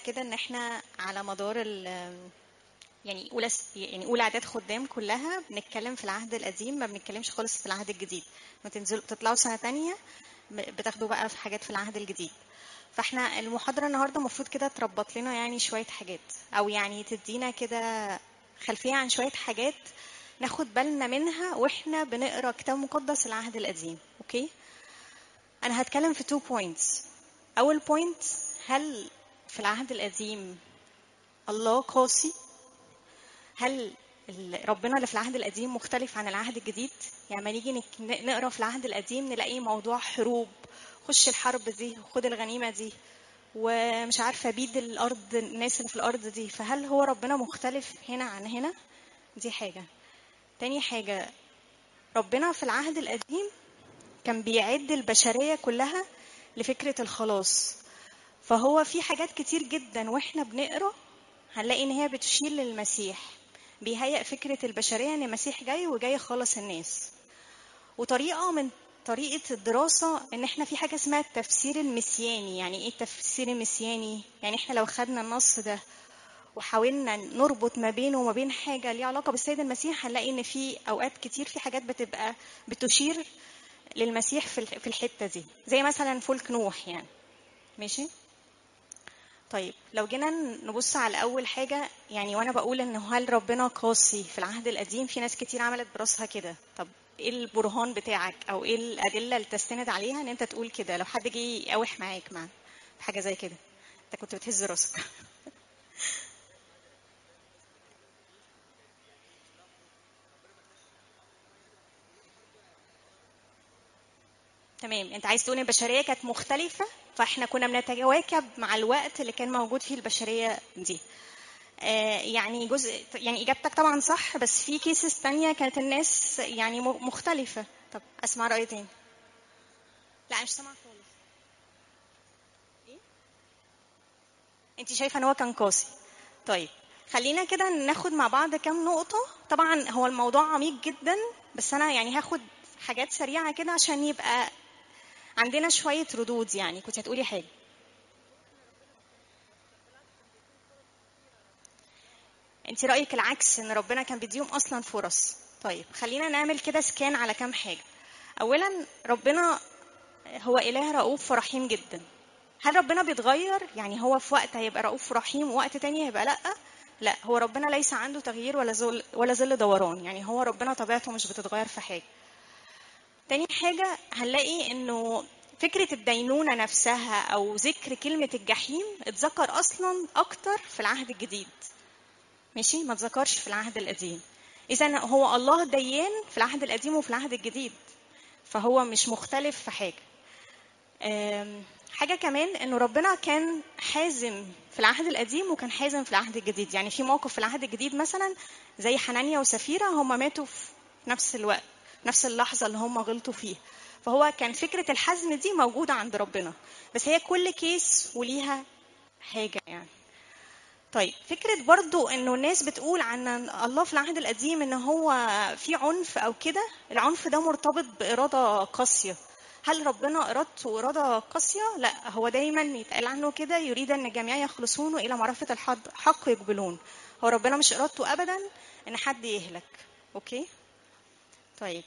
كده ان احنا على مدار ال يعني اولى يعني اولى اعداد خدام كلها بنتكلم في العهد القديم ما بنتكلمش خالص في العهد الجديد ما تنزلوا تطلعوا سنه تانية بتاخدوا بقى في حاجات في العهد الجديد فاحنا المحاضره النهارده المفروض كده تربط لنا يعني شويه حاجات او يعني تدينا كده خلفيه عن شويه حاجات ناخد بالنا منها واحنا بنقرا كتاب مقدس العهد القديم اوكي انا هتكلم في تو بوينتس اول بوينت هل في العهد القديم الله قاسي هل ربنا اللي في العهد القديم مختلف عن العهد الجديد يعني ما نيجي نقرا في العهد القديم نلاقي موضوع حروب خش الحرب دي وخد الغنيمه دي ومش عارفه بيد الارض الناس اللي في الارض دي فهل هو ربنا مختلف هنا عن هنا دي حاجه تاني حاجه ربنا في العهد القديم كان بيعد البشريه كلها لفكره الخلاص فهو في حاجات كتير جدا واحنا بنقرا هنلاقي ان هي بتشير للمسيح بيهيئ فكره البشريه ان المسيح جاي وجاي يخلص الناس وطريقه من طريقه الدراسه ان احنا في حاجه اسمها التفسير المسياني يعني ايه التفسير المسياني يعني احنا لو خدنا النص ده وحاولنا نربط ما بينه وما بين حاجه ليها علاقه بالسيد المسيح هنلاقي ان في اوقات كتير في حاجات بتبقى بتشير للمسيح في الحته دي زي مثلا فلك نوح يعني ماشي طيب لو جينا نبص على اول حاجه يعني وانا بقول ان هل ربنا قاسي في العهد القديم في ناس كتير عملت براسها كده طب ايه البرهان بتاعك او ايه الادله اللي تستند عليها ان انت تقول كده لو حد جه يقاوح معاك مع حاجه زي كده انت كنت بتهز راسك تمام انت عايز تقول ان البشريه كانت مختلفه فاحنا كنا بنتواكب مع الوقت اللي كان موجود فيه البشريه دي آه يعني جزء يعني اجابتك طبعا صح بس في كيسز تانية كانت الناس يعني مختلفه طب اسمع راي تاني لا مش سامعه خالص ايه انت شايفه ان هو كان قاسي طيب خلينا كده ناخد مع بعض كام نقطه طبعا هو الموضوع عميق جدا بس انا يعني هاخد حاجات سريعه كده عشان يبقى عندنا شوية ردود يعني كنت هتقولي حاجة انت رأيك العكس ان ربنا كان بيديهم اصلا فرص طيب خلينا نعمل كده سكان على كام حاجة اولا ربنا هو اله رؤوف ورحيم جدا هل ربنا بيتغير يعني هو في وقت هيبقى رؤوف ورحيم ووقت تاني هيبقى لا لا هو ربنا ليس عنده تغيير ولا ظل ولا ظل دوران يعني هو ربنا طبيعته مش بتتغير في حاجه تاني حاجة هنلاقي انه فكرة الدينونة نفسها أو ذكر كلمة الجحيم اتذكر أصلا أكتر في العهد الجديد ماشي ما اتذكرش في العهد القديم إذا هو الله ديان في العهد القديم وفي العهد الجديد فهو مش مختلف في حاجة حاجة كمان إنه ربنا كان حازم في العهد القديم وكان حازم في العهد الجديد يعني في موقف في العهد الجديد مثلا زي حنانيا وسفيرة هم ماتوا في نفس الوقت نفس اللحظة اللي هم غلطوا فيها فهو كان فكرة الحزم دي موجودة عند ربنا بس هي كل كيس وليها حاجة يعني طيب فكرة برضو انه الناس بتقول عن الله في العهد القديم ان هو في عنف او كده العنف ده مرتبط بإرادة قاسية هل ربنا إرادته إرادة قاسية؟ لا هو دايما يتقال عنه كده يريد أن الجميع يخلصون وإلى معرفة الحق يقبلون هو ربنا مش إرادته أبدا أن حد يهلك أوكي؟ طيب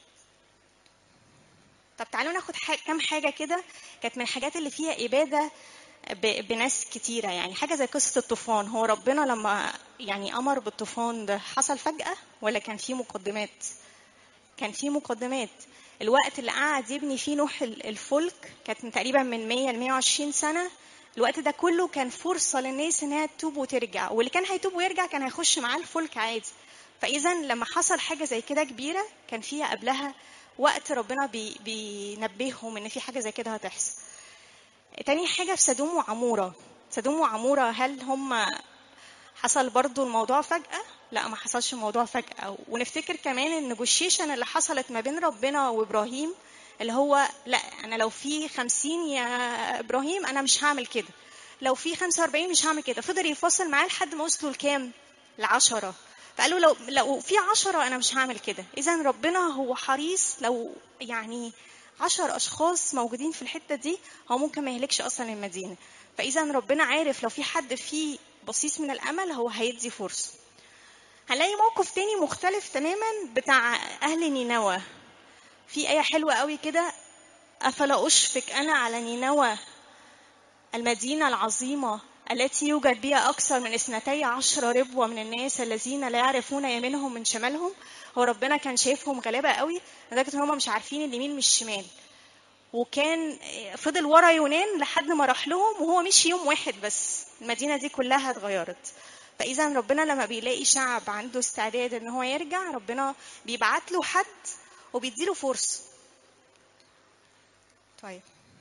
طب تعالوا ناخد حاجة كام حاجة كده كانت من الحاجات اللي فيها إبادة بناس كتيرة يعني حاجة زي قصة الطوفان هو ربنا لما يعني أمر بالطوفان ده حصل فجأة ولا كان في مقدمات كان في مقدمات الوقت اللي قعد يبني فيه نوح الفلك كانت تقريبا من 100 ل 120 سنة الوقت ده كله كان فرصة للناس إنها تتوب وترجع واللي كان هيتوب ويرجع كان هيخش معاه الفلك عادي فإذا لما حصل حاجة زي كده كبيرة كان فيها قبلها وقت ربنا بي بينبههم ان في حاجه زي كده هتحصل تاني حاجه في سدوم وعموره سدوم وعموره هل هم حصل برضو الموضوع فجاه لا ما حصلش الموضوع فجاه ونفتكر كمان ان نيجوشيشن اللي حصلت ما بين ربنا وابراهيم اللي هو لا انا لو في خمسين يا ابراهيم انا مش هعمل كده لو في 45 مش هعمل كده فضل يفاصل معاه لحد ما وصلوا لكام لعشرة فقالوا لو لو في عشرة أنا مش هعمل كده إذا ربنا هو حريص لو يعني عشر اشخاص موجودين في الحته دي هو ممكن ما يهلكش اصلا المدينه فاذا ربنا عارف لو في حد فيه بصيص من الامل هو هيدي فرصه هنلاقي موقف تاني مختلف تماما بتاع اهل نينوى في آية حلوة قوي كده أفلا أشفق أنا على نينوى المدينة العظيمة التي يوجد بها أكثر من اثنتي عشر ربوة من الناس الذين لا يعرفون يمينهم من شمالهم هو ربنا كان شايفهم غلابة قوي لدرجة إن هم مش عارفين اليمين من الشمال وكان فضل ورا يونان لحد ما راح لهم وهو مشي يوم واحد بس المدينة دي كلها اتغيرت فإذا ربنا لما بيلاقي شعب عنده استعداد إن هو يرجع ربنا بيبعت له حد وبيديله فرصة طيب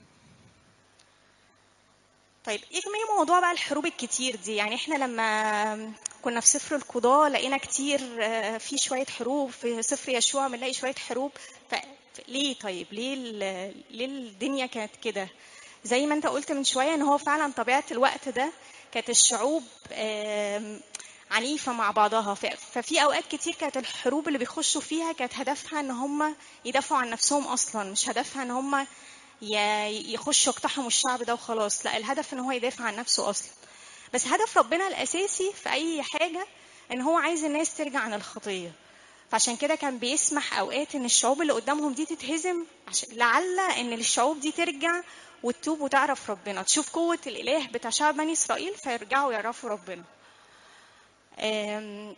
طيب ايه كمان موضوع بقى الحروب الكتير دي يعني احنا لما كنا في سفر القضاء لقينا كتير آه، في شوية حروب في سفر يشوع بنلاقي شوية حروب ف... ليه طيب ليه ال... ليه الدنيا كانت كده زي ما انت قلت من شوية ان هو فعلا طبيعة الوقت ده كانت الشعوب آم، عنيفة مع بعضها ف- ففي أوقات كتير كانت الحروب اللي بيخشوا فيها كانت هدفها إن هم يدافعوا عن نفسهم أصلا مش هدفها إن هم ي- يخشوا يقتحموا الشعب ده وخلاص لا الهدف إن هو يدافع عن نفسه أصلا بس هدف ربنا الأساسي في أي حاجة إن هو عايز الناس ترجع عن الخطية فعشان كده كان بيسمح أوقات إن الشعوب اللي قدامهم دي تتهزم عشان لعل إن الشعوب دي ترجع وتتوب وتعرف ربنا تشوف قوة الإله بتاع شعب بني إسرائيل فيرجعوا يعرفوا ربنا آم،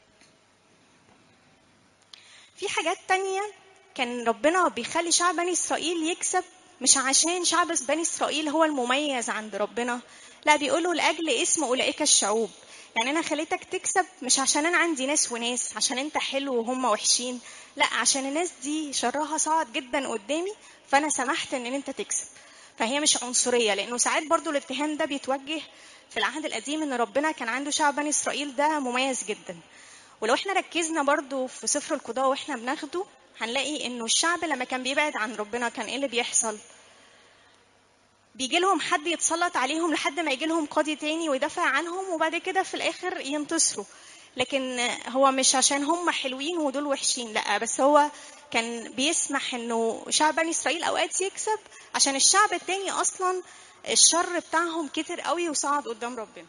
في حاجات تانية كان ربنا بيخلي شعب بني إسرائيل يكسب مش عشان شعب بني إسرائيل هو المميز عند ربنا لا بيقولوا لأجل اسم أولئك الشعوب يعني أنا خليتك تكسب مش عشان أنا عندي ناس وناس عشان أنت حلو وهم وحشين لا عشان الناس دي شرها صعد جدا قدامي فأنا سمحت إن أنت تكسب فهي مش عنصرية لأنه ساعات برضو الاتهام ده بيتوجه في العهد القديم إن ربنا كان عنده شعب بني إسرائيل ده مميز جدا ولو احنا ركزنا برضو في سفر القضاء واحنا بناخده هنلاقي انه الشعب لما كان بيبعد عن ربنا كان ايه اللي بيحصل بيجي لهم حد يتسلط عليهم لحد ما يجي لهم قاضي تاني ويدافع عنهم وبعد كده في الاخر ينتصروا لكن هو مش عشان هم حلوين ودول وحشين لا بس هو كان بيسمح انه شعب بني اسرائيل اوقات يكسب عشان الشعب التاني اصلا الشر بتاعهم كتر قوي وصعد قدام ربنا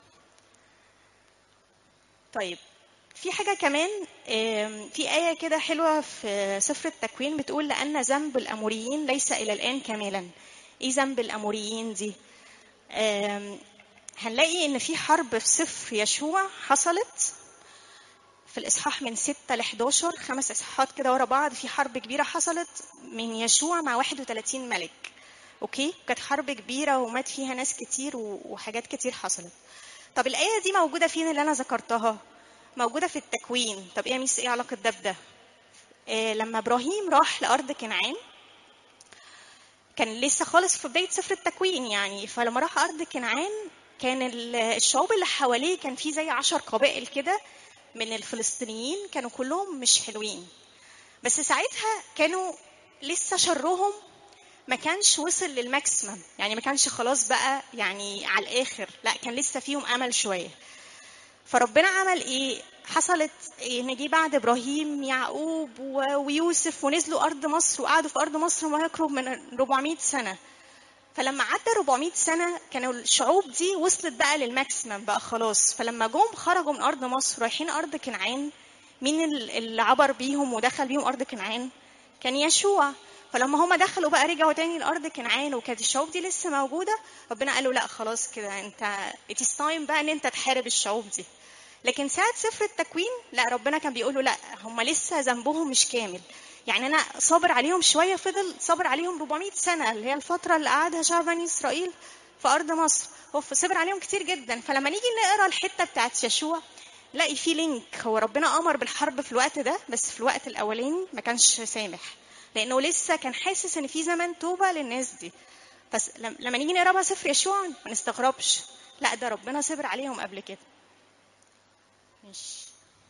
طيب في حاجة كمان آم، في آية كده حلوة في سفر التكوين بتقول لأن ذنب الأموريين ليس إلى الآن كاملا إيه ذنب الأموريين دي آم، هنلاقي إن في حرب في سفر يشوع حصلت في الإصحاح من 6 ل 11 خمس إصحاحات كده ورا بعض في حرب كبيرة حصلت من يشوع مع 31 ملك أوكي كانت حرب كبيرة ومات فيها ناس كتير و- وحاجات كتير حصلت طب الآية دي موجودة فين اللي أنا ذكرتها موجودة في التكوين طب إيه يا ميس إيه علاقة ده بده آه لما إبراهيم راح لأرض كنعان كان لسه خالص في بداية سفر التكوين يعني فلما راح أرض كنعان كان ال- الشعوب اللي حواليه كان في زي عشر قبائل كده من الفلسطينيين كانوا كلهم مش حلوين بس ساعتها كانوا لسه شرهم ما كانش وصل للماكسيمم يعني ما كانش خلاص بقى يعني على الآخر لا كان لسه فيهم أمل شوية فربنا عمل ايه حصلت إيه ان جه بعد ابراهيم يعقوب و- ويوسف ونزلوا ارض مصر وقعدوا في ارض مصر ما يقرب من 400 سنه فلما عدى 400 سنه كانوا الشعوب دي وصلت بقى للماكسيمم بقى خلاص فلما جم خرجوا من ارض مصر رايحين ارض كنعان مين ال- اللي عبر بيهم ودخل بيهم ارض كنعان كان يشوع فلما هما دخلوا بقى رجعوا تاني لارض كنعان وكانت الشعوب دي لسه موجوده ربنا قال له لا خلاص كده انت it is time بقى ان انت تحارب الشعوب دي لكن ساعة سفر التكوين لا ربنا كان بيقول له لا هم لسه ذنبهم مش كامل يعني انا صابر عليهم شويه فضل صابر عليهم 400 سنه اللي هي الفتره اللي قعدها شعب بني اسرائيل في ارض مصر هو صبر عليهم كتير جدا فلما نيجي نقرا الحته بتاعت يشوع نلاقي في لينك هو ربنا امر بالحرب في الوقت ده بس في الوقت الاولاني ما كانش سامح لانه لسه كان حاسس ان في زمن توبه للناس دي بس لم- لما نيجي نقرا بقى سفر يشوع ما نستغربش لا ده ربنا صبر عليهم قبل كده ماشي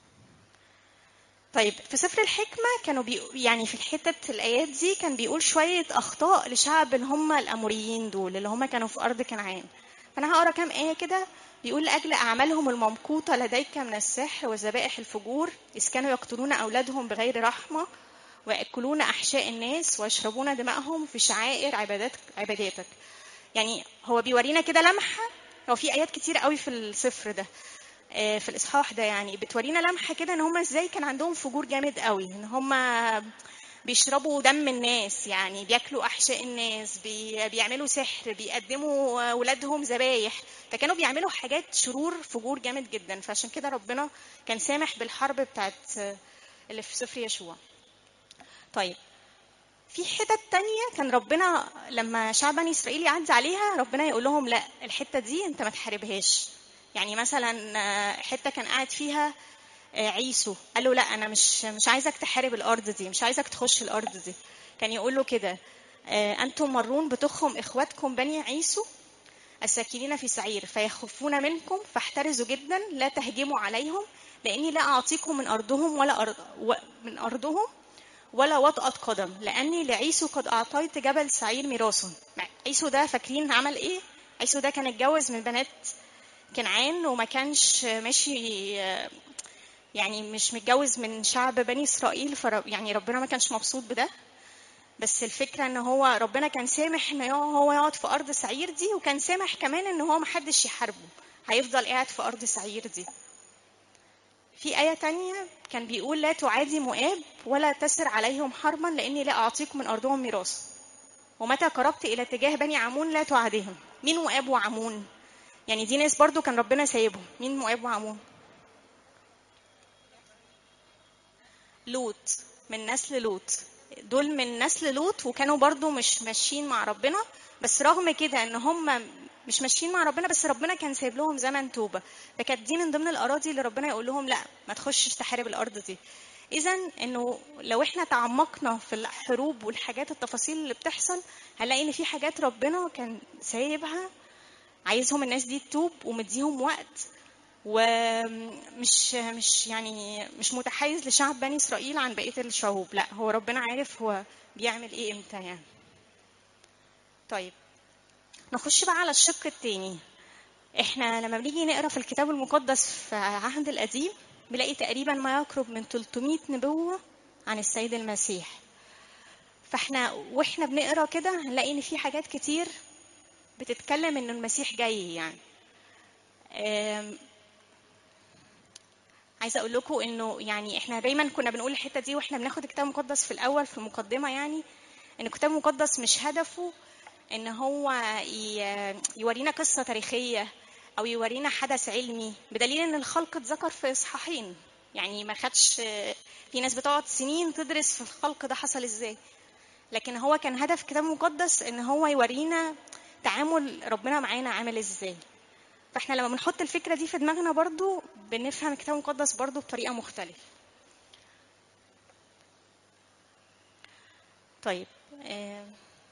طيب في سفر الحكمة كانوا بي... يعني في الحتة الآيات دي كان بيقول شوية أخطاء لشعب اللي هم الأموريين دول اللي هم كانوا في أرض كنعان فأنا هقرا كام آية كده بيقول لأجل أعمالهم الممقوتة لديك من السحر وذبائح الفجور إذ كانوا يقتلون أولادهم بغير رحمة ويأكلون أحشاء الناس ويشربون دماءهم في شعائر عبادات عباداتك يعني هو بيورينا كده لمحة هو في آيات كتير قوي في السفر ده آه، في الإصحاح ده يعني بتورينا لمحة كده إن هم إزاي كان عندهم فجور جامد قوي إن هم بيشربوا دم الناس يعني بياكلوا احشاء الناس بي بيعملوا سحر بيقدموا ولادهم ذبايح فكانوا بيعملوا حاجات شرور فجور جامد جدا فعشان كده ربنا كان سامح بالحرب بتاعت اللي في سفر يشوع طيب في حتت تانية كان ربنا لما شعب بني إسرائيل يعدي عليها ربنا يقول لهم لا الحتة دي أنت ما تحاربهاش يعني مثلا آه، حتة كان قاعد فيها آه، عيسو قال له لا انا مش مش عايزك تحارب الارض دي مش عايزك تخش الارض دي كان يقول له كده آه، انتم مرون بتخم اخواتكم بني عيسو الساكنين في سعير فيخفون منكم فاحترزوا جدا لا تهجموا عليهم لاني لا اعطيكم من ارضهم ولا أرض و- من ارضهم ولا وطأة قدم لاني لعيسو قد اعطيت جبل سعير ميراثا مع- عيسو ده فاكرين عمل ايه عيسو ده كان اتجوز من بنات كنعان وما كانش ماشي آه، يعني مش متجوز من شعب بني اسرائيل فرب يعني ربنا ما كانش مبسوط بده بس الفكره ان هو ربنا كان سامح ان هو هو يقعد في ارض سعير دي وكان سامح كمان ان هو محدش يحاربه هيفضل قاعد في ارض سعير دي في آية تانية كان بيقول لا تعادي مؤاب ولا تسر عليهم حربا لأني لا أعطيكم من أرضهم ميراث ومتى قربت إلى اتجاه بني عمون لا تعاديهم مين مؤاب وعمون يعني دي ناس برضو كان ربنا سايبهم مين مؤاب وعمون لوط من نسل لوط دول من نسل لوط وكانوا برضو مش ماشيين مع ربنا بس رغم كده ان هم مش ماشيين مع ربنا بس ربنا كان سايب لهم زمن توبه فكانت دي من ضمن الاراضي اللي ربنا يقول لهم لا ما تخشش تحارب الارض دي اذا انه لو احنا تعمقنا في الحروب والحاجات التفاصيل اللي بتحصل هنلاقي ان في حاجات ربنا كان سايبها عايزهم الناس دي تتوب ومديهم وقت ومش مش يعني مش متحيز لشعب بني اسرائيل عن بقيه الشعوب لا هو ربنا عارف هو بيعمل ايه امتى يعني طيب نخش بقى على الشق التاني احنا لما بنيجي نقرا في الكتاب المقدس في العهد القديم بنلاقي تقريبا ما يقرب من 300 نبوه عن السيد المسيح فاحنا واحنا بنقرا كده هنلاقي ان في حاجات كتير بتتكلم ان المسيح جاي يعني أم، عايزه اقول لكم انه يعني احنا دايما كنا بنقول الحته دي واحنا بناخد الكتاب المقدس في الاول في المقدمه يعني ان الكتاب المقدس مش هدفه ان هو ي- يورينا قصه تاريخيه او يورينا حدث علمي بدليل ان الخلق اتذكر في اصحاحين يعني ما خدش في ناس بتقعد سنين تدرس في الخلق ده حصل ازاي لكن هو كان هدف الكتاب المقدس ان هو يورينا تعامل ربنا معانا عامل ازاي فاحنا لما بنحط الفكره دي في دماغنا برضو بنفهم الكتاب المقدس برضو بطريقه مختلفه طيب آه،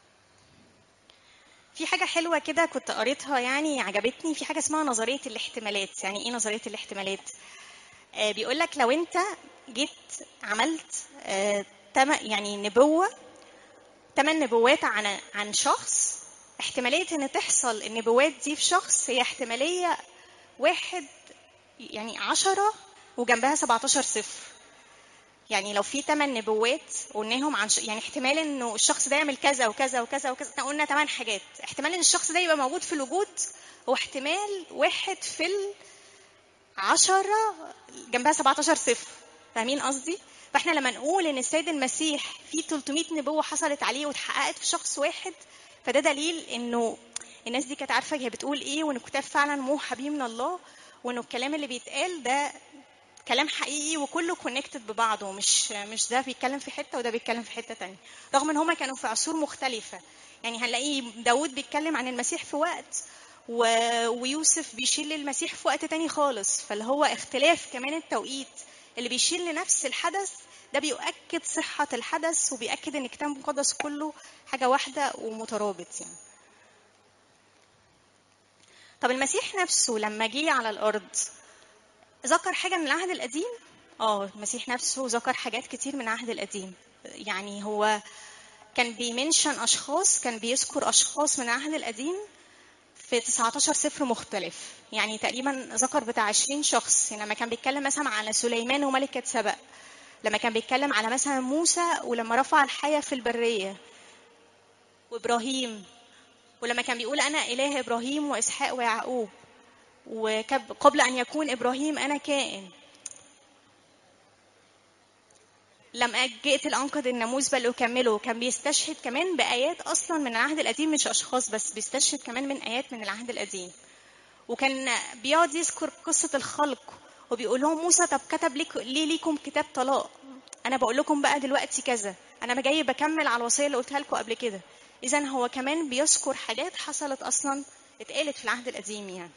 في حاجة حلوة كده كنت قريتها يعني عجبتني في حاجة اسمها نظرية الاحتمالات يعني ايه نظرية الاحتمالات آه، بيقول لك لو انت جيت عملت آه، تم يعني نبوة تمن نبوات عن عن شخص احتمالية ان تحصل النبوات دي في شخص هي احتمالية واحد يعني عشرة وجنبها 17 صفر يعني لو في ثمان نبوات قلناهم عن ش... يعني احتمال انه الشخص ده يعمل كذا وكذا وكذا وكذا احنا قلنا ثمان حاجات احتمال ان الشخص ده يبقى موجود في الوجود هو احتمال واحد في العشرة جنبها 17 صفر فاهمين قصدي؟ فاحنا لما نقول ان السيد المسيح في 300 نبوة حصلت عليه واتحققت في شخص واحد فده دليل انه الناس دي كانت عارفة هي بتقول ايه وان الكتاب فعلا موحى بيه من الله وانه الكلام اللي بيتقال ده كلام حقيقي وكله كونكتد ببعضه مش مش ده بيتكلم في حته وده بيتكلم في حته تانية رغم ان هما كانوا في عصور مختلفه يعني هنلاقي داود بيتكلم عن المسيح في وقت و... ويوسف بيشير للمسيح في وقت تاني خالص فاللي هو اختلاف كمان التوقيت اللي بيشير لنفس الحدث ده بيؤكد صحة الحدث وبيأكد ان الكتاب المقدس كله حاجة واحدة ومترابط يعني طب المسيح نفسه لما جه على الأرض ذكر حاجة من العهد القديم اه المسيح نفسه ذكر حاجات كتير من العهد القديم يعني هو كان بيمنشن أشخاص كان بيذكر أشخاص من العهد القديم في 19 سفر مختلف يعني تقريبا ذكر بتاع 20 شخص يعني لما كان بيتكلم مثلا على سليمان وملكة سبأ لما كان بيتكلم على مثلا موسى ولما رفع الحية في البرية وإبراهيم ولما كان بيقول أنا إله إبراهيم وإسحاق ويعقوب وقبل أن يكون إبراهيم أنا كائن لما جئت الأنقذ الناموس بل أكمله كان بيستشهد كمان بآيات أصلا من العهد القديم مش أشخاص بس بيستشهد كمان من آيات من العهد القديم وكان بيقعد يذكر قصة الخلق وبيقول لهم موسى طب كتب ليك ليه ليكم كتاب طلاق أنا بقول لكم بقى دلوقتي كذا أنا جاي بكمل على الوصية اللي قلتها لكم قبل كده إذا هو كمان بيذكر حاجات حصلت أصلا اتقالت في العهد القديم يعني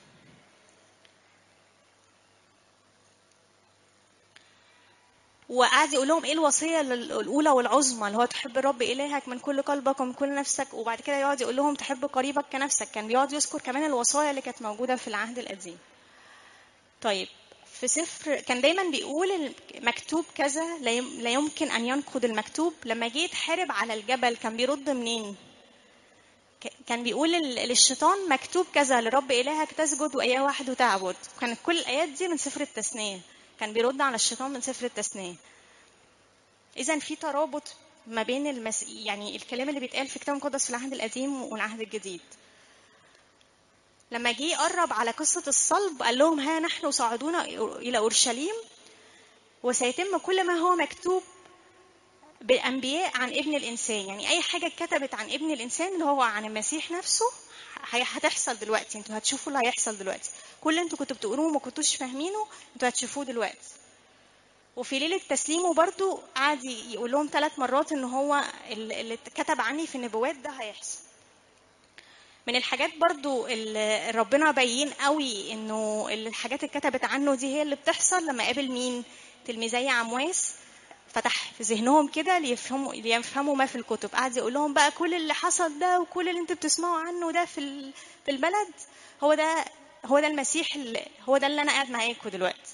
وقعد يقول لهم ايه الوصيه الاولى والعظمى اللي هو تحب الرب الهك من كل قلبك ومن كل نفسك وبعد كده يقعد يقول لهم تحب قريبك كنفسك كان بيقعد يذكر كمان الوصايا اللي كانت موجوده في العهد القديم طيب في سفر كان دايما بيقول مكتوب كذا لا يمكن ان ينقض المكتوب لما جه يتحارب على الجبل كان بيرد منين كان بيقول للشيطان مكتوب كذا لرب الهك تسجد واياه وحده تعبد كانت كل الايات دي من سفر التثنيه كان بيرد على الشيطان من سفر التثنية إذا في ترابط ما بين المس... يعني الكلام اللي بيتقال في الكتاب المقدس في العهد القديم والعهد الجديد لما جه يقرب على قصة الصلب قال لهم ها نحن صاعدون إلى أورشليم وسيتم كل ما هو مكتوب بالأنبياء عن ابن الإنسان يعني أي حاجة اتكتبت عن ابن الإنسان اللي هو عن المسيح نفسه هتحصل دلوقتي انتوا هتشوفوا اللي هيحصل دلوقتي كل اللي انتوا كنتوا بتقروه وما كنتوش فاهمينه انتوا هتشوفوه دلوقتي وفي ليلة تسليمه برضو قعد يقول لهم ثلاث مرات ان هو اللي اتكتب عني في النبوات ده هيحصل من الحاجات برضو اللي ربنا بين قوي انه الحاجات اللي اتكتبت عنه دي هي اللي بتحصل لما قابل مين تلميذي عمواس فتح في ذهنهم كده ليفهموا ليفهموا ما في الكتب قعد يقول لهم بقى كل اللي حصل ده وكل اللي انتوا بتسمعوا عنه ده في في البلد هو ده هو ده المسيح اللي هو ده اللي انا قاعد معاكم دلوقتي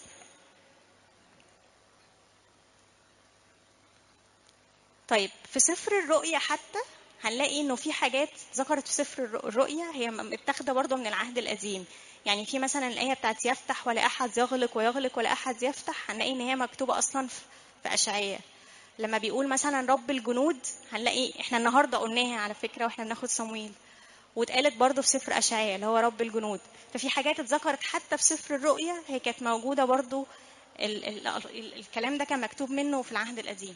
طيب في سفر الرؤيا حتى هنلاقي انه في حاجات ذكرت في سفر الرؤيا هي متاخده برضه من العهد القديم يعني في مثلا الايه بتاعت يفتح ولا احد يغلق ويغلق ولا احد يفتح هنلاقي ان هي مكتوبه اصلا في اشعياء لما بيقول مثلا رب الجنود هنلاقي احنا النهارده قلناها على فكره واحنا بناخد صمويل واتقالت برضه في سفر اشعياء اللي هو رب الجنود ففي حاجات اتذكرت حتى في سفر الرؤيا هي كانت موجوده برضه ال ال ال الكلام ده كان مكتوب منه في العهد القديم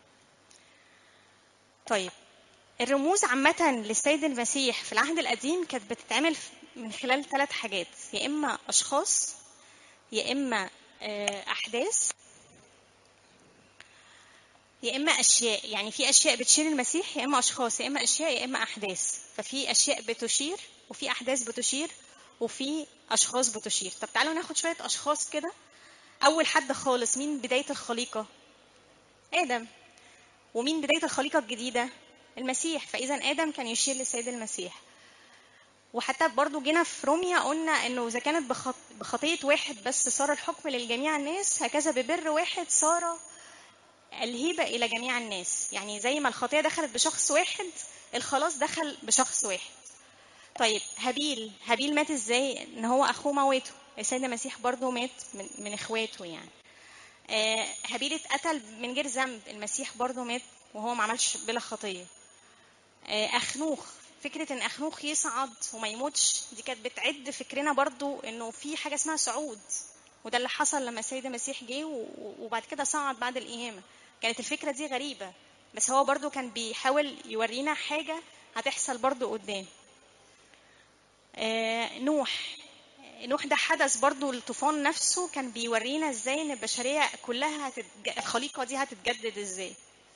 طيب الرموز عامة للسيد المسيح في العهد القديم كانت بتتعمل من خلال ثلاث حاجات يا إما أشخاص يا إما أحداث يا إما أشياء يعني في أشياء بتشير المسيح يا إما أشخاص يا إما أشياء يا إما أحداث ففي أشياء بتشير وفي أحداث بتشير وفي أشخاص بتشير طب تعالوا ناخد شوية أشخاص كده أول حد خالص مين بداية الخليقة آدم ومين بداية الخليقة الجديدة المسيح فإذا آدم كان يشير للسيد المسيح وحتى برضو جينا في روميا قلنا انه اذا كانت بخطيه واحد بس صار الحكم للجميع الناس هكذا ببر واحد صار الهبه الى جميع الناس يعني زي ما الخطيه دخلت بشخص واحد الخلاص دخل بشخص واحد طيب هابيل هابيل مات ازاي ان هو اخوه موته السيد المسيح برضو مات من, من اخواته يعني آه هابيل اتقتل من غير ذنب المسيح برضو مات وهو ما عملش بلا خطيه آه اخنوخ فكرة ان اخنوخ يصعد وما يموتش دي كانت بتعد فكرنا برضو انه في حاجة اسمها صعود وده اللي حصل لما السيد المسيح جه وبعد كده صعد بعد القيامة كانت الفكرة دي غريبة بس هو برضو كان بيحاول يورينا حاجة هتحصل برضو قدام آه نوح نوح ده حدث برضو الطوفان نفسه كان بيورينا ازاي ان البشرية كلها هتتج... الخليقة دي هتتجدد ازاي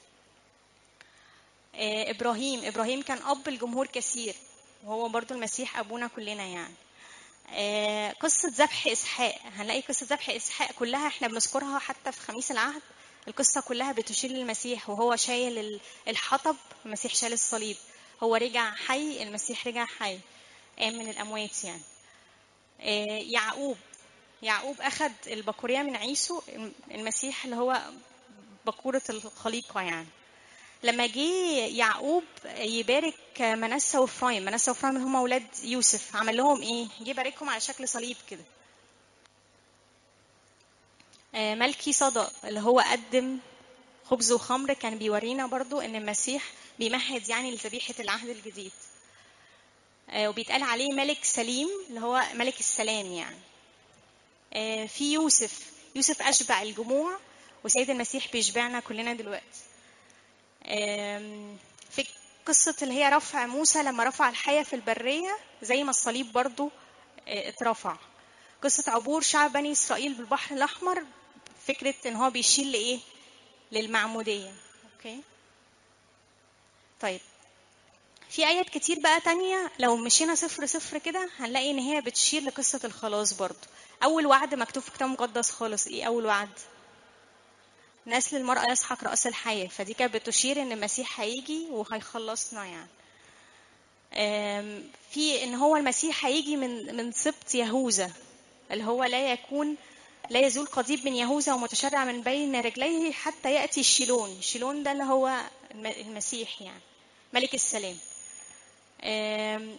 ابراهيم ابراهيم كان اب الجمهور كثير وهو برضو المسيح ابونا كلنا يعني قصة ذبح إسحاق هنلاقي قصة ذبح إسحاق كلها احنا بنذكرها حتى في خميس العهد القصة كلها بتشير للمسيح وهو شايل الحطب المسيح شايل الصليب هو رجع حي المسيح رجع حي قام من الأموات يعني يعقوب يعقوب أخذ البكورية من عيسو المسيح اللي هو بكورة الخليقة يعني لما جه يعقوب يبارك منسى وفرايم منسى وفرايم اللي هم اولاد يوسف عمل لهم ايه جه يباركهم على شكل صليب كده ملكي صدق اللي هو قدم خبز وخمر كان بيورينا برضو ان المسيح بيمهد يعني لذبيحة العهد الجديد آه، وبيتقال عليه ملك سليم اللي هو ملك السلام يعني آه، في يوسف يوسف أشبع الجموع وسيد المسيح بيشبعنا كلنا دلوقتي آم، في قصة اللي هي رفع موسى لما رفع الحية في البرية زي ما الصليب برضو آه، اترفع قصة عبور شعب بني إسرائيل بالبحر الأحمر فكرة إن هو بيشيل لإيه؟ للمعمودية أوكي طيب في آيات كتير بقى تانية لو مشينا صفر صفر كده هنلاقي إن هي بتشير لقصة الخلاص برضو أول وعد مكتوب في كتاب مقدس خالص إيه أول وعد؟ نسل المرأة يسحق رأس الحياة فدي كانت بتشير إن المسيح هيجي وهيخلصنا يعني آم، في إن هو المسيح هيجي من من سبط يهوذا اللي هو لا يكون لا يزول قضيب من يهوذا ومتشرع من بين رجليه حتى يأتي الشيلون الشيلون ده اللي هو الم- المسيح يعني ملك السلام آم،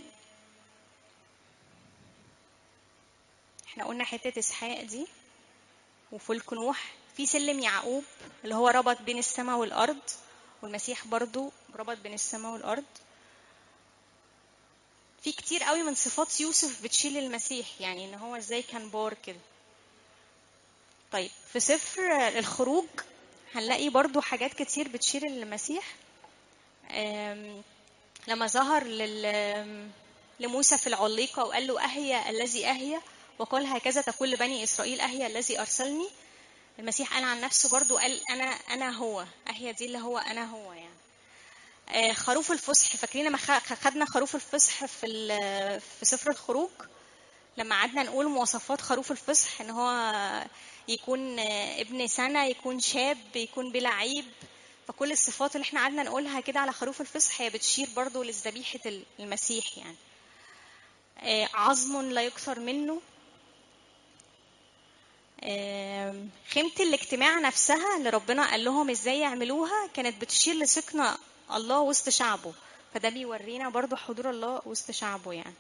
احنا قلنا حتة إسحاق دي وفلك نوح في سلم يعقوب اللي هو ربط بين السماء والأرض والمسيح برضو ربط بين السماء والأرض في كتير قوي من صفات يوسف بتشيل المسيح يعني ان هو ازاي كان بار كده طيب في سفر الخروج هنلاقي برضو حاجات كتير بتشير للمسيح آم، لما ظهر لل... لموسى في العليقة وقال له أهيا الذي أهيا وقال هكذا تقول لبني إسرائيل أهيا الذي أرسلني المسيح قال عن نفسه برضو قال أنا أنا هو أهيا دي اللي هو أنا هو يعني آه، خروف الفصح فاكرين لما خ- خدنا خروف الفصح في ال- في سفر الخروج لما قعدنا نقول مواصفات خروف الفصح ان هو يكون آه، ابن سنة يكون شاب يكون بلا عيب فكل الصفات اللي احنا قعدنا نقولها كده على خروف الفصح هي بتشير برضو لذبيحة المسيح يعني آه، عظم لا يكثر منه آم، خيمة الاجتماع نفسها اللي ربنا قال لهم ازاي يعملوها كانت بتشير لسكن الله وسط شعبه فده بيورينا برضو حضور الله وسط شعبه يعني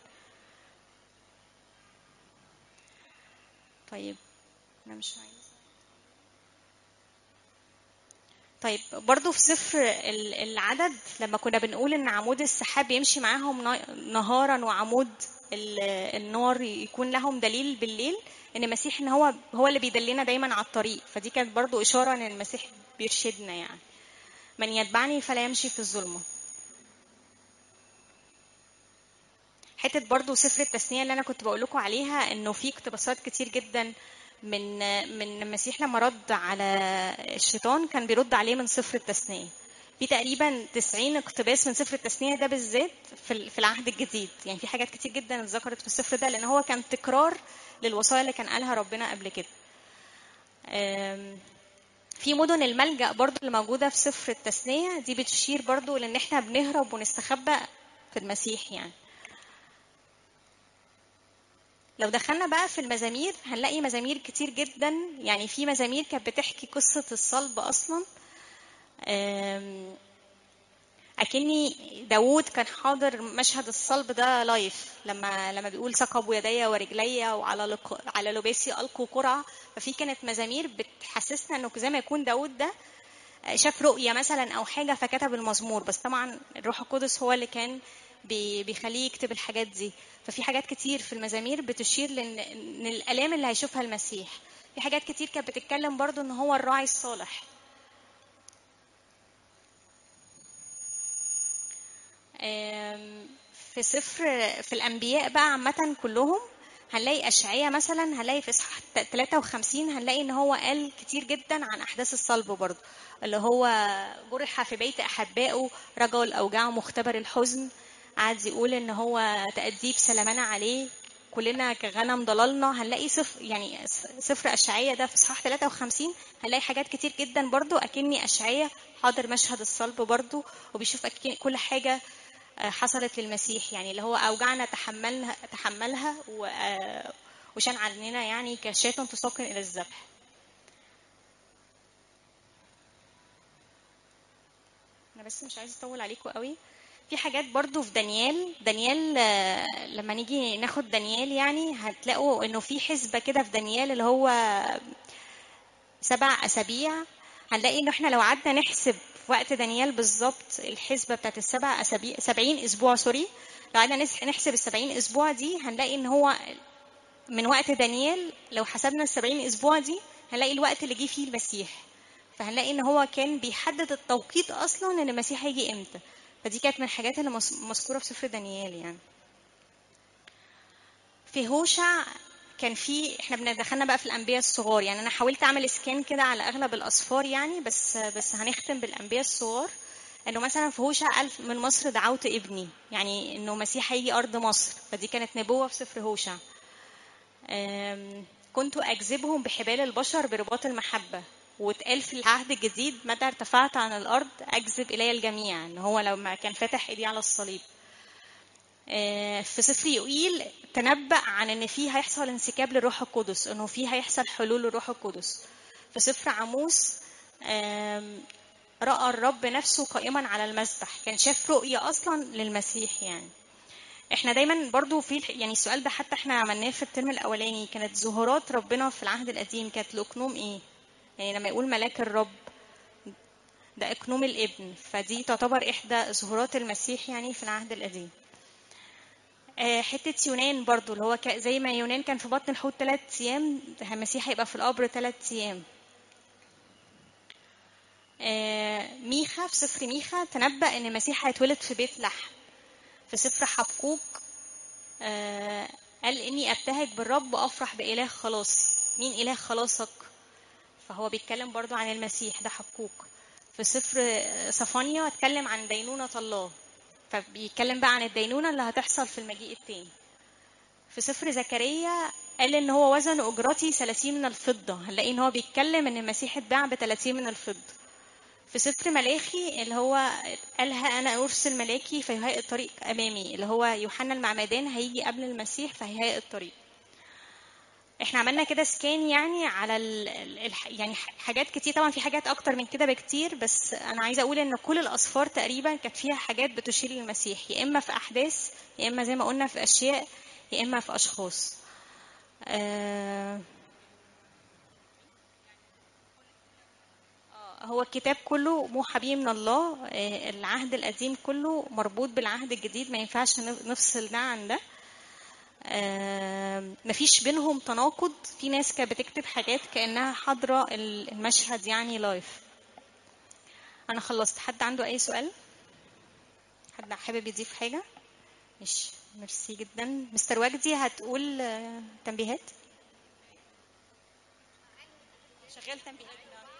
طيب انا مش عايزه طيب برضو في سفر ال- العدد لما كنا بنقول ان عمود السحاب يمشي معاهم نا- نهارا وعمود ال- النار يكون لهم دليل بالليل ان المسيح ان هو هو اللي بيدلنا دايما على الطريق فدي كانت برضو اشاره ان المسيح بيرشدنا يعني من يتبعني فلا يمشي في الظلمه حته برضو سفر التثنيه اللي انا كنت بقول لكم عليها انه في اقتباسات كتير جدا من من المسيح لما رد على الشيطان كان بيرد عليه من سفر التثنيه في تقريبا 90 اقتباس من سفر التثنيه ده بالذات في ال- في العهد الجديد يعني في حاجات كتير جدا اتذكرت في السفر ده لان هو كان تكرار للوصايا اللي كان قالها ربنا قبل كده أم، في مدن الملجأ برضو اللي موجودة في سفر التثنية دي بتشير برضو لأن احنا بنهرب ونستخبى في المسيح يعني لو دخلنا بقى في المزامير هنلاقي مزامير كتير جدا يعني في مزامير كانت بتحكي قصة الصلب أصلا أم، أكني داوود كان حاضر مشهد الصلب ده لايف لما لما بيقول ثقبوا يدي ورجلي وعلى لق... على لباسي ألقوا قرعة ففي كانت مزامير بتحسسنا انه زي ما يكون داوود ده شاف رؤية مثلا أو حاجة فكتب المزمور بس طبعا الروح القدس هو اللي كان بي- بيخليه يكتب الحاجات دي ففي حاجات كتير في المزامير بتشير لأن إن الآلام اللي هيشوفها المسيح في حاجات كتير كانت بتتكلم برضو ان هو الراعي الصالح آم، في سفر في الأنبياء بقى عامة كلهم هنلاقي أشعية مثلا هنلاقي في إصحاح 53 هنلاقي إن هو قال كتير جدا عن أحداث الصلب برضه اللي هو جرح في بيت أحبائه رجل الأوجاع مختبر الحزن قعد يقول إن هو تأديب سلامنا عليه كلنا كغنم ضللنا هنلاقي صفر يعني سفر أشعية ده في إصحاح 53 هنلاقي حاجات كتير جدا برضه أكني أشعية حاضر مشهد الصلب برضه وبيشوف أكن كل حاجة حصلت للمسيح يعني اللي هو أوجعنا تحملها تحملها و- آه، وشان عننا يعني كشاة تساقن إلى الذبح أنا بس مش عايزة أطول عليكم قوي في حاجات برضو في دانيال دانيال آه، لما نيجي ناخد دانيال يعني هتلاقوا إنه في حسبة كده في دانيال اللي هو سبع أسابيع هنلاقي إن إحنا لو قعدنا نحسب وقت دانيال بالظبط الحسبة بتاعت السبع أسابيع سبعين أسبوع سوري لو قعدنا نس- نحسب السبعين أسبوع دي هنلاقي إن هو من وقت دانيال لو حسبنا السبعين أسبوع دي هنلاقي الوقت اللي جه فيه المسيح فهنلاقي ان هو كان بيحدد التوقيت اصلا ان المسيح هيجي امتى فدي كانت من الحاجات اللي مس- مذكوره في سفر دانيال يعني في هوشع كان في احنا بن- دخلنا بقى في الانبياء الصغار يعني انا حاولت اعمل اسكان كده على اغلب الاسفار يعني بس بس هنختم بالانبياء الصغار انه مثلا في هوشع قال من مصر دعوت ابني يعني انه مسيح هيجي ارض مصر فدي كانت نبوه في سفر هوشع أم، كنت أجذبهم بحبال البشر برباط المحبة واتقال في العهد الجديد متى ارتفعت عن الأرض أجذب إلي الجميع إن هو لما كان فاتح إيديه على الصليب آه، في سفر يوئيل تنبأ عن إن فيه هيحصل انسكاب للروح القدس إنه فيه هيحصل حلول للروح القدس في سفر عموس آم، رأى الرب نفسه قائما على المسبح كان شاف رؤية أصلا للمسيح يعني احنا دايما برضو في الح- يعني السؤال ده حتى احنا عملناه في الترم الاولاني كانت ظهورات ربنا في العهد القديم كانت لاقنوم ايه يعني لما يقول ملاك الرب ده اقنوم الابن فدي تعتبر احدى ظهورات المسيح يعني في العهد القديم آه، حتة يونان برضو اللي هو ك- زي ما يونان كان في بطن الحوت ثلاث أيام المسيح هيبقى في القبر ثلاث أيام آه، ميخا في سفر ميخا تنبأ إن المسيح هيتولد في بيت لحم في سفر حبقوق آه، قال إني أبتهج بالرب وأفرح بإله خلاصي مين إله خلاصك فهو بيتكلم برضو عن المسيح ده حبقوق في سفر صفانيا اتكلم عن دينونة الله فبيتكلم بقى عن الدينونة اللي هتحصل في المجيء التاني في سفر زكريا قال ان هو وزن اجرتي 30 من الفضة هنلاقي ان هو بيتكلم ان المسيح اتباع ب 30 من الفضة في سفر ملاخي اللي هو قال ها انا ارسل ملاكي فيهيئ الطريق امامي اللي هو يوحنا المعمدان هيجي قبل المسيح فهيهيئ الطريق احنا عملنا كده سكان يعني على ال ال يعني حاجات كتير طبعا في حاجات اكتر من كده بكتير بس انا عايزه اقول ان كل الاسفار تقريبا كانت فيها حاجات بتشير للمسيح يا اما في احداث يا اما زي ما قلنا في اشياء يا اما في اشخاص آه هو الكتاب كله موحى به من الله آه، العهد القديم كله مربوط بالعهد الجديد ما ينفعش نفصل ده عن ده آم، مفيش بينهم تناقض في ناس كانت بتكتب حاجات كأنها حاضرة المشهد يعني لايف أنا خلصت حد عنده أي سؤال حد حابب يضيف حاجة مش ميرسي جدا مستر وجدي هتقول آه، تنبيهات شغال تنبيهات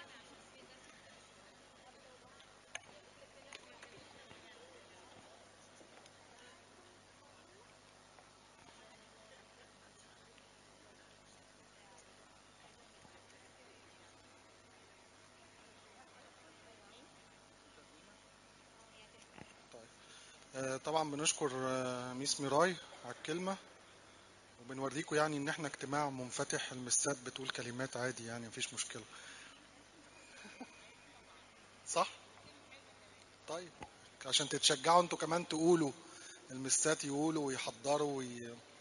آه، طبعا بنشكر آه، ميس ميراي على الكلمة وبنوريكم يعني ان احنا اجتماع منفتح المسات بتقول كلمات عادي يعني مفيش مشكلة صح طيب عشان تتشجعوا انتوا كمان تقولوا المسات يقولوا ويحضروا وي...